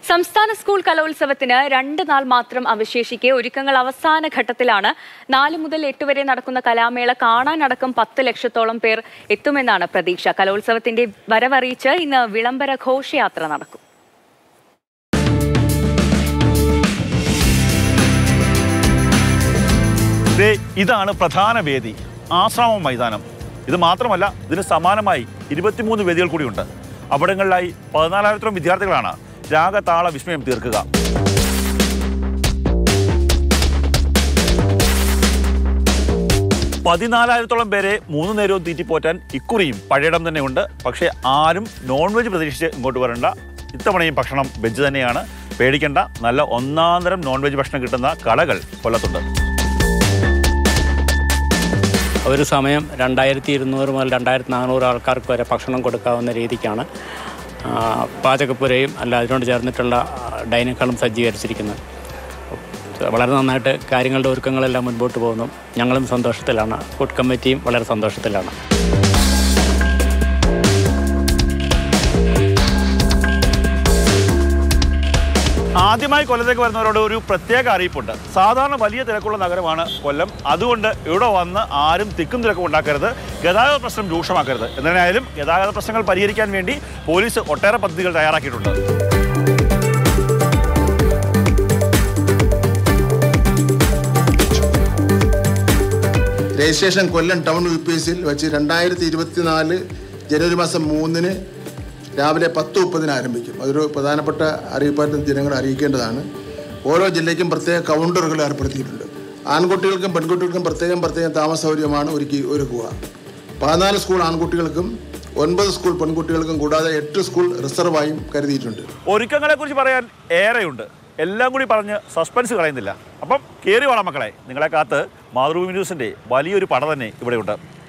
സംസ്ഥാന സ്കൂൾ കലോത്സവത്തിന് രണ്ട് നാൾ മാത്രം അവശേഷിക്കെ ഒരുക്കങ്ങൾ അവസാന ഘട്ടത്തിലാണ് നാല് മുതൽ എട്ട് വരെ നടക്കുന്ന കലാമേള കാണാനടക്കം പത്ത് ലക്ഷത്തോളം പേർ എത്തുമെന്നാണ് പ്രതീക്ഷ കലോത്സവത്തിന്റെ വരവറിയിച്ച് ഇന്ന് വിളംബര ഘോഷയാത്ര നടക്കും ദേ ഇതാണ് പ്രധാന വേദി ആശ്രാമം മൈതാനം ഇത് മാത്രമല്ല ഇതിന് സമാനമായി ഇരുപത്തിമൂന്ന് വേദികൾ കൂടിയുണ്ട് അവിടങ്ങളിലായി പതിനാലായിരത്തോളം വിദ്യാർത്ഥികളാണ് രാഗതാള വിസ്മയം തീർക്കുക പതിനാലായിരത്തോളം പേരെ മൂന്ന് നേരവും തീറ്റിപ്പോറ്റാൻ ഇക്കുറിയും പഴയിടം തന്നെയുണ്ട് പക്ഷേ ആരും നോൺ വെജ് പ്രതീക്ഷിച്ച് ഇങ്ങോട്ട് വരണ്ട ഇത്തവണയും ഭക്ഷണം വെജ് തന്നെയാണ് പേടിക്കേണ്ട നല്ല ഒന്നാം തരം നോൺ വെജ് ഭക്ഷണം കിട്ടുന്ന കടകൾ കൊല്ലത്തുണ്ട് ഒരു സമയം രണ്ടായിരത്തി ഇരുന്നൂറ് മുതൽ രണ്ടായിരത്തി നാനൂറ് ആൾക്കാർക്ക് വരെ ഭക്ഷണം കൊടുക്കാവുന്ന രീതിക്കാണ് ആ, പാചകപ്പുരയും അല്ല അതിനോട് ചേർന്നിട്ടുള്ള ഡൈനിങ് ഹാളും സജ്ജീകരിച്ചിരിക്കുന്നത് വളരെ നന്നായിട്ട് കാര്യങ്ങളുടെ ഒരുക്കങ്ങളെല്ലാം മുൻപോട്ട് പോകുന്നു ഞങ്ങളും സന്തോഷത്തിലാണ് ഫുഡ് കമ്മിറ്റിയും വളരെ സന്തോഷത്തിലാണ് ആദ്യമായി കൊല്ലത്തേക്ക് വരുന്നവരോട് ഒരു പ്രത്യേക അറിയിപ്പുണ്ട് സാധാരണ വലിയ തിരക്കുള്ള നഗരമാണ് കൊല്ലം അതുകൊണ്ട് ഇവിടെ വന്ന് ആരും തിക്കും തിരക്കും ഉണ്ടാക്കരുത് ഗതാഗത പ്രശ്നം രൂക്ഷമാക്കരുത് എന്തായാലും ഗതാഗത പ്രശ്നങ്ങൾ പരിഹരിക്കാൻ വേണ്ടി പോലീസ് ഒട്ടേറെ പദ്ധതികൾ തയ്യാറാക്കിയിട്ടുണ്ട് registration Kollam town U P എസിൽ വെച്ച് രണ്ടായിരത്തി ഇരുപത്തിനാല് ജനുവരി മാസം മൂന്നിന് രാവിലെ പത്ത് മുപ്പതിന് ആരംഭിക്കും അതൊരു പ്രധാനപ്പെട്ട അറിയിപ്പായിട്ട് ജനങ്ങളെ അറിയിക്കേണ്ടതാണ് ഓരോ ജില്ലയ്ക്കും പ്രത്യേക കൗണ്ടറുകൾ ഏർപ്പെടുത്തിയിട്ടുണ്ട് ആൺകുട്ടികൾക്കും പെൺകുട്ടികൾക്കും പ്രത്യേകം പ്രത്യേകം താമസ സൗകര്യമാണ് ഒരുക്കി ഒരുക്കുക പതിനാല് സ്കൂൾ ആൺകുട്ടികൾക്കും ഒൻപത് സ്കൂൾ പെൺകുട്ടികൾക്കും കൂടാതെ എട്ട് സ്കൂൾ റിസർവായും കരുതിയിട്ടുണ്ട് ഒരുക്കങ്ങളെ കുറിച്ച് പറയാൻ ഏറെയുണ്ട് എല്ലാം കൂടി പറഞ്ഞ് സസ്പെൻസ് കളയുന്നില്ല അപ്പം കയറി വേണം മക്കളെ നിങ്ങളെ കാത്ത് മാതൃഭൂമി ന്യൂസിൻ്റെ വലിയൊരു പട തന്നെ ഇവിടെയുണ്ട്